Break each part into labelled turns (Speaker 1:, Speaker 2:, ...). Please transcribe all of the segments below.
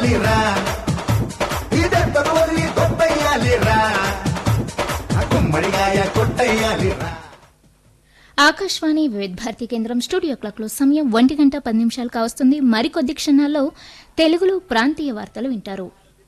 Speaker 1: కొట్టేయాలిరా ఇదెంతకు వదిలి కొట్టేయాలిరా గుమ్మడికాయ కొట్టేయాలిరా
Speaker 2: ఆకాశవాణి వివిధ భారతి కేంద్రం స్టూడియో క్లాక్లో సమయం ఒంటి గంట పది నిమిషాలు కావస్తుంది మరికొద్ది క్షణాల్లో తెలుగులో ప్రాంతీయ వార్తలు వింటారు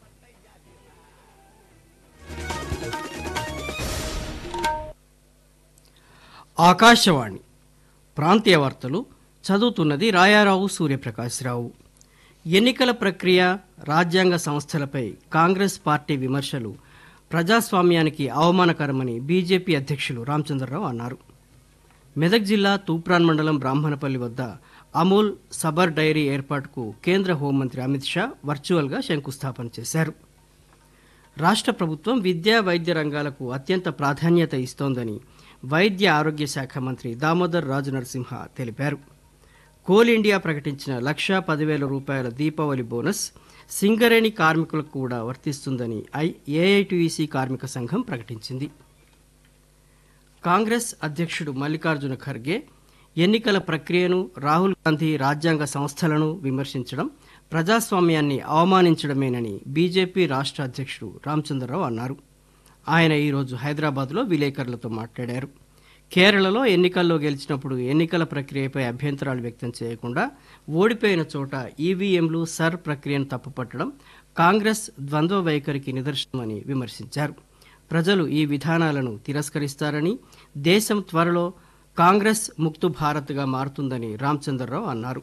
Speaker 3: ఆకాశవాణి ప్రాంతీయ వార్తలు చదువుతున్నది రాయారావు సూర్యప్రకాశ్రావు ఎన్నికల ప్రక్రియ రాజ్యాంగ సంస్థలపై కాంగ్రెస్ పార్టీ విమర్శలు ప్రజాస్వామ్యానికి అవమానకరమని బీజేపీ అధ్యక్షులు రామచంద్రరావు అన్నారు మెదక్ జిల్లా తూప్రాన్ మండలం బ్రాహ్మణపల్లి వద్ద అమూల్ సబర్ డైరీ ఏర్పాటుకు కేంద్ర హోంమంత్రి అమిత్ షా వర్చువల్గా శంకుస్థాపన చేశారు రాష్ట్ర ప్రభుత్వం విద్యా వైద్య రంగాలకు అత్యంత ప్రాధాన్యత ఇస్తోందని వైద్య ఆరోగ్య శాఖ మంత్రి దామోదర్ రాజు నరసింహ తెలిపారు కోల్ ఇండియా ప్రకటించిన లక్షా పదివేల రూపాయల దీపావళి బోనస్ సింగరేణి కార్మికులకు కూడా వర్తిస్తుందని ఐ ఏఐటీయూసీ కార్మిక సంఘం ప్రకటించింది కాంగ్రెస్ అధ్యక్షుడు మల్లికార్జున ఖర్గే ఎన్నికల ప్రక్రియను రాహుల్ గాంధీ రాజ్యాంగ సంస్థలను విమర్శించడం ప్రజాస్వామ్యాన్ని అవమానించడమేనని బీజేపీ రాష్ట్ర అధ్యక్షుడు రామచంద్రరావు అన్నారు ఆయన ఈరోజు హైదరాబాద్లో విలేకరులతో మాట్లాడారు కేరళలో ఎన్నికల్లో గెలిచినప్పుడు ఎన్నికల ప్రక్రియపై అభ్యంతరాలు వ్యక్తం చేయకుండా ఓడిపోయిన చోట ఈవీఎంలు సర్ ప్రక్రియను తప్పుపట్టడం కాంగ్రెస్ ద్వంద్వ వైఖరికి నిదర్శనమని విమర్శించారు ప్రజలు ఈ విధానాలను తిరస్కరిస్తారని దేశం త్వరలో కాంగ్రెస్ ముక్తు భారత్గా మారుతుందని రామచంద్రరావు అన్నారు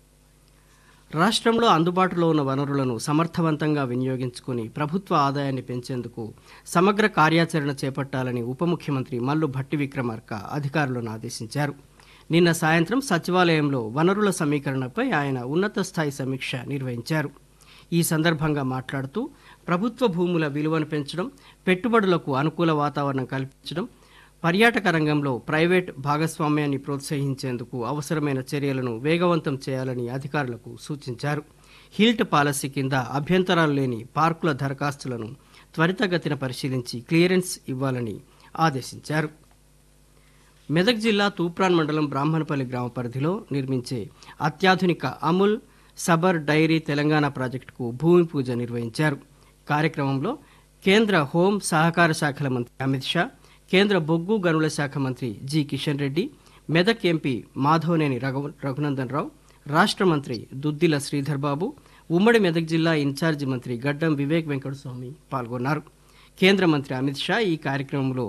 Speaker 3: రాష్ట్రంలో అందుబాటులో ఉన్న వనరులను సమర్థవంతంగా వినియోగించుకుని ప్రభుత్వ ఆదాయాన్ని పెంచేందుకు సమగ్ర కార్యాచరణ చేపట్టాలని ఉప ముఖ్యమంత్రి మల్లు భట్టి విక్రమార్క అధికారులను ఆదేశించారు నిన్న సాయంత్రం సచివాలయంలో వనరుల సమీకరణపై ఆయన ఉన్నత స్థాయి సమీక్ష నిర్వహించారు ఈ సందర్భంగా మాట్లాడుతూ ప్రభుత్వ భూముల విలువను పెంచడం పెట్టుబడులకు అనుకూల వాతావరణం కల్పించడం పర్యాటక రంగంలో ప్రైవేట్ భాగస్వామ్యాన్ని ప్రోత్సహించేందుకు అవసరమైన చర్యలను వేగవంతం చేయాలని అధికారులకు సూచించారు హిల్ట్ పాలసీ కింద అభ్యంతరాలు లేని పార్కుల దరఖాస్తులను త్వరితగతిన పరిశీలించి క్లియరెన్స్ ఇవ్వాలని ఆదేశించారు మెదక్ జిల్లా తూప్రాన్ మండలం బ్రాహ్మణపల్లి గ్రామ పరిధిలో నిర్మించే అత్యాధునిక అముల్ సబర్ డైరీ తెలంగాణ ప్రాజెక్టుకు భూమి పూజ నిర్వహించారు కార్యక్రమంలో కేంద్ర హోం సహకార శాఖల మంత్రి అమిత్ షా కేంద్ర బొగ్గు గనుల శాఖ మంత్రి జి కిషన్ రెడ్డి మెదక్ ఎంపీ మాధవనేని రఘు రఘునందన్ రావు రాష్ట్ర మంత్రి దుద్దిల శ్రీధర్ బాబు ఉమ్మడి మెదక్ జిల్లా ఇన్ఛార్జి మంత్రి గడ్డం వివేక్ వెంకటస్వామి పాల్గొన్నారు కేంద్ర మంత్రి అమిత్ షా ఈ కార్యక్రమంలో